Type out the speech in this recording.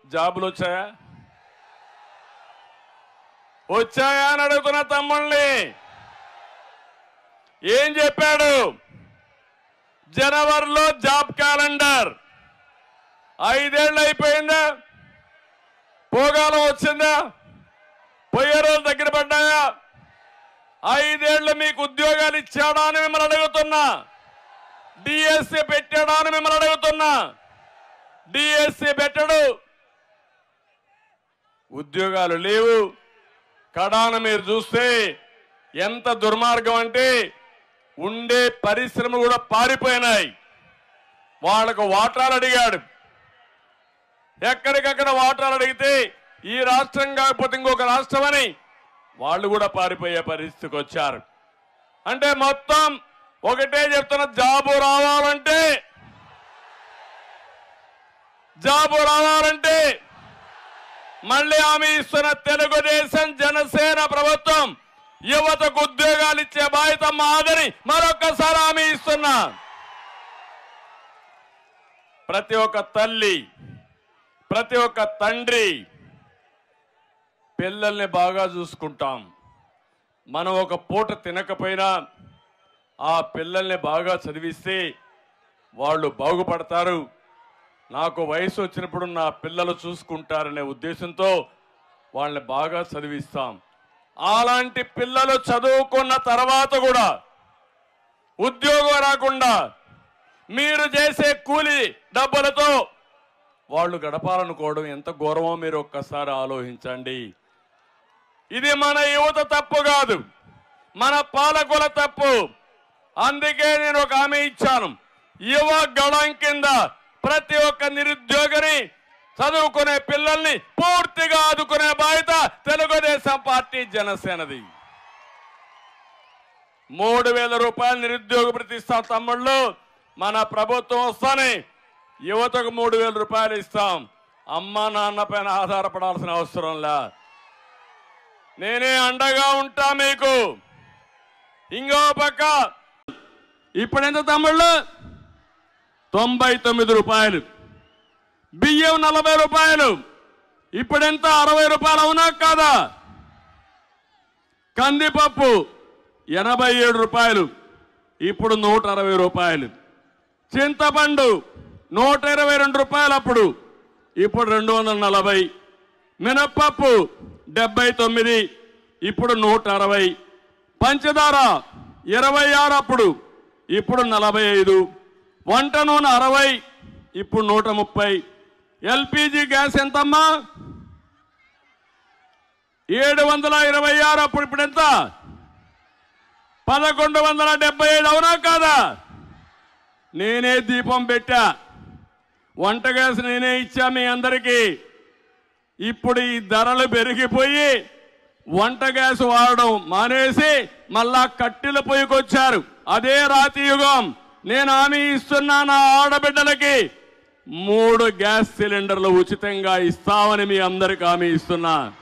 జాబులు వచ్చాయా వచ్చాయా అని అడుగుతున్న తమ్ముళ్ళని ఏం చెప్పాడు జనవరిలో జాబ్ క్యాలెండర్ ఐదేళ్ళు అయిపోయిందా పోగాలం వచ్చిందా పోయే రోజులు దగ్గర పడ్డాయా ఐదేళ్లు మీకు ఉద్యోగాలు ఇచ్చాడా అని మిమ్మల్ని అడుగుతున్నా డిఎస్సి పెట్టాడా అని మిమ్మల్ని అడుగుతున్నా డిఎస్సి పెట్టడు ఉద్యోగాలు లేవు కడాన మీరు చూస్తే ఎంత దుర్మార్గం అంటే ఉండే పరిశ్రమలు కూడా పారిపోయినాయి వాళ్ళకు వాటాలు అడిగాడు ఎక్కడికక్కడ వాటాలు అడిగితే ఈ రాష్ట్రం కాకపోతే ఇంకొక రాష్ట్రం అని వాళ్ళు కూడా పారిపోయే పరిస్థితికి వచ్చారు అంటే మొత్తం ఒకటే చెప్తున్న జాబు రావాలంటే జాబు రావాలంటే మళ్ళీ హామీ ఇస్తున్న తెలుగుదేశం జనసేన ప్రభుత్వం యువతకు ఉద్యోగాలు ఇచ్చే బాధ్యత మాదని మరొక్కసారి హామీ ఇస్తున్నా ప్రతి ఒక్క తల్లి ప్రతి ఒక్క తండ్రి పిల్లల్ని బాగా చూసుకుంటాం మనం ఒక పూట తినకపోయినా ఆ పిల్లల్ని బాగా చదివిస్తే వాళ్ళు బాగుపడతారు నాకు వయసు వచ్చినప్పుడు నా పిల్లలు చూసుకుంటారనే ఉద్దేశంతో వాళ్ళని బాగా చదివిస్తాం అలాంటి పిల్లలు చదువుకున్న తర్వాత కూడా ఉద్యోగం రాకుండా మీరు చేసే కూలి డబ్బులతో వాళ్ళు గడపాలనుకోవడం ఎంత ఘోరమో మీరు ఒక్కసారి ఆలోచించండి ఇది మన యువత తప్పు కాదు మన పాలకుల తప్పు అందుకే నేను ఒక హామీ ఇచ్చాను యువ గళం కింద ప్రతి ఒక్క నిరుద్యోగిని చదువుకునే పిల్లల్ని పూర్తిగా ఆదుకునే బాధ్యత తెలుగుదేశం పార్టీ జనసేనది మూడు వేల రూపాయలు నిరుద్యోగ ప్రతిస్తాం తమ్ముళ్ళు మన ప్రభుత్వం వస్తానే యువతకు మూడు వేల రూపాయలు ఇస్తాం అమ్మ నాన్న పైన ఆధారపడాల్సిన అవసరం లే నేనే అండగా ఉంటా మీకు ఇంకో పక్క ఇప్పుడు ఎంత తమ్ముళ్ళు తొంభై తొమ్మిది రూపాయలు బియ్యం నలభై రూపాయలు ఇప్పుడెంత అరవై రూపాయలు అవునా కాదా కందిపప్పు ఎనభై ఏడు రూపాయలు ఇప్పుడు నూట అరవై రూపాయలు చింతపండు నూట ఇరవై రెండు రూపాయలు అప్పుడు ఇప్పుడు రెండు వందల నలభై మినప్పప్పు డెబ్బై తొమ్మిది ఇప్పుడు నూట అరవై పంచదార ఇరవై ఆరు అప్పుడు ఇప్పుడు నలభై ఐదు వంట నూనె అరవై ఇప్పుడు నూట ముప్పై ఎల్పిజి గ్యాస్ ఎంతమ్మా ఏడు వందల ఇరవై ఆరు అప్పుడు ఇప్పుడు ఎంత పదకొండు వందల డెబ్బై ఏడు అవునా కాదా నేనే దీపం పెట్టా వంట గ్యాస్ నేనే ఇచ్చా మీ అందరికీ ఇప్పుడు ఈ ధరలు పెరిగిపోయి వంట గ్యాస్ వాడడం మానేసి మళ్ళా కట్టెల పొయ్యికొచ్చారు అదే రాతి యుగం నేను హామీ ఇస్తున్నా నా ఆడబిడ్డలకి మూడు గ్యాస్ సిలిండర్లు ఉచితంగా ఇస్తామని మీ అందరికి హామీ ఇస్తున్నా